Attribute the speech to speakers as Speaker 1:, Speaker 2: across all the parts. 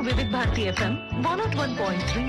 Speaker 1: వివిధ Bharati FM one nought one point three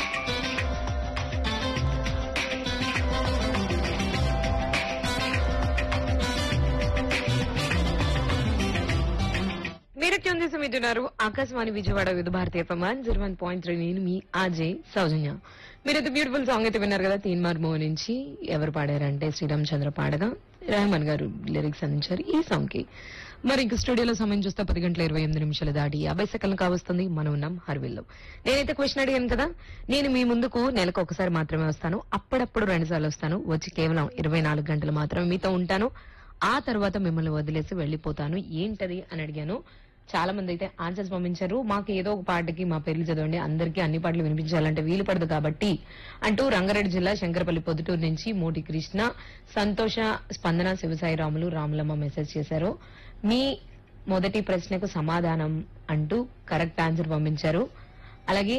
Speaker 2: మీరు tune చేసి వింటున్నారు ఆకాశవాణి విజయవాడ విధ భారతీయ ప్రమాణ్ జీరో వన్ పాయింట్ త్రీ నేను మీ ఆజయ్ సౌజన్య మీరు అయితే బ్యూటిఫుల్ సాంగ్ అయితే విన్నారు కదా తీన్ మార్ మో నుంచి ఎవరు పాడారంటే శ్రీరామ్ చంద్ర పాడగా రెహమాన్ గారు లిరిక్స్ అందించారు ఈ సాంగ్ కి మరి ఇంక స్టూడియోలో సమయం చూస్తే పది గంటల ఇరవై ఎనిమిది నిమిషాలు దాటి యాభై సెకండ్లు కావస్తుంది మనం ఉన్నాం హర్విల్లో నేనైతే క్వశ్చన్ అడిగాను కదా నేను మీ ముందుకు నెలకు ఒకసారి మాత్రమే వస్తాను అప్పుడప్పుడు రెండు సార్లు వస్తాను వచ్చి కేవలం ఇరవై నాలుగు గంటలు మాత్రమే మీతో ఉంటాను ఆ తర్వాత మిమ్మల్ని వదిలేసి వెళ్ళిపోతాను ఏంటది అని అడిగాను చాలా మంది అయితే ఆన్సర్స్ పంపించారు మాకు ఏదో ఒక పాటకి మా పేర్లు చదవండి అందరికీ అన్ని పాటలు వినిపించాలంటే వీలు పడదు కాబట్టి అంటూ రంగారెడ్డి జిల్లా శంకరపల్లి పొద్దుటూరు నుంచి మోటి కృష్ణ సంతోష స్పందన శివసాయి రాములు రాములమ్మ మెసేజ్ చేశారు మీ మొదటి ప్రశ్నకు సమాధానం అంటూ కరెక్ట్ ఆన్సర్ పంపించారు అలాగే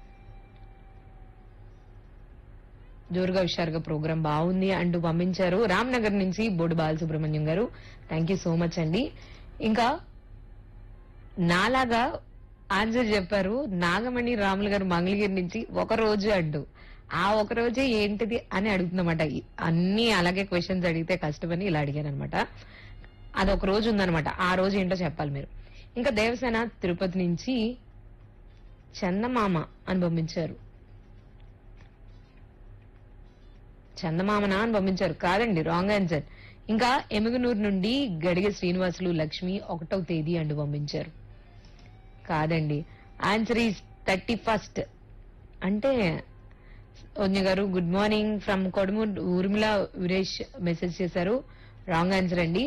Speaker 2: జోరుగా హుషారుగా ప్రోగ్రామ్ బాగుంది అంటూ పంపించారు రామ్నగర్ నుంచి బోడు బాలసుబ్రహ్మణ్యం గారు థ్యాంక్ యూ సో మచ్ అండి ఇంకా నాలాగా ఆన్సర్ చెప్పారు నాగమణి రాములు గారు మంగళగిరి నుంచి ఒక రోజు అంటూ ఆ ఒక రోజే ఏంటిది అని అడుగుతుందన్నమాట అన్ని అలాగే క్వశ్చన్స్ అడిగితే కష్టమని ఇలా అడిగాను అనమాట అది ఒక రోజు ఉందన్నమాట ఆ రోజు ఏంటో చెప్పాలి మీరు ఇంకా దేవసేన తిరుపతి నుంచి చందమామ అని పంపించారు చందమామన అని పంపించారు కాదండి రాంగ్ ఆన్సర్ ఇంకా ఎముగనూరు నుండి గడిగ శ్రీనివాసులు లక్ష్మి ఒకటవ తేదీ అంటూ పంపించారు కాదండి ఆన్సర్ ఈస్ థర్టీ ఫస్ట్ అంటే ఒన్య గారు good morning from Kodumuru Urmila Veeresh message చేశారు రాంగ్ ఆన్సర్ అండి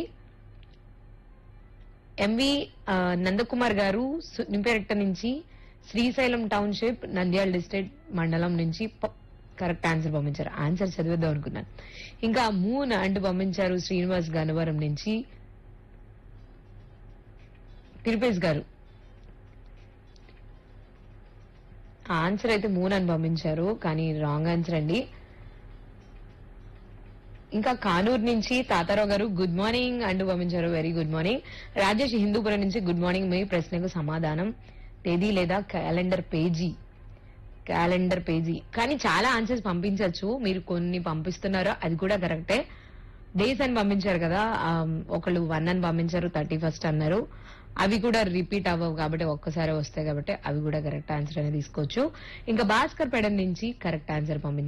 Speaker 2: ఎంవి ఆ, నందకుమార్ గారు సు- నింపేరెట్ట నుంచి శ్రీశైలం టౌన్షిప్ నంద్యాల డిస్ట్రిక్ట్ మండలం నుంచి ప- కరెక్ట్ ఆన్సర్ పంపించారు ఆన్సర్ చదివేద్దాం అనుకున్నాను ఇంకా మూన్ అంటూ పంపించారు శ్రీనివాస్ గన్నవరం నుంచి తిరుపేష్ గారు ఆన్సర్ అయితే మూన్ అని పంపించారు కానీ రాంగ్ ఆన్సర్ అండి ఇంకా కానూరు నుంచి తాతారావు గారు గుడ్ మార్నింగ్ అంటూ పంపించారు very good morning Rajesh Hindupuram నుంచి గుడ్ మార్నింగ్ మీ ప్రశ్నకు సమాధానం తేదీ లేదా క్యాలెండర్ పేజీ క్యాలెండర్ పేజీ కానీ చాలా ఆన్సర్స్ పంపించవచ్చు మీరు కొన్ని పంపిస్తున్నారో అది కూడా కరెక్టే డేస్ అని పంపించారు కదా ఆ, ఒకళ్ళు వన్ అని పంపించారు థర్టీ ఫస్ట్ అన్నారు అవి కూడా రిపీట్ అవ్వవు కాబట్టి ఒక్కసారి వస్తాయి కాబట్టి అవి కూడా కరెక్ట్ ఆన్సర్ అనేది తీసుకోవచ్చు ఇంకా భాస్కర్ పెడన్ నుంచి కరెక్ట్ ఆన్సర్ పంపించారు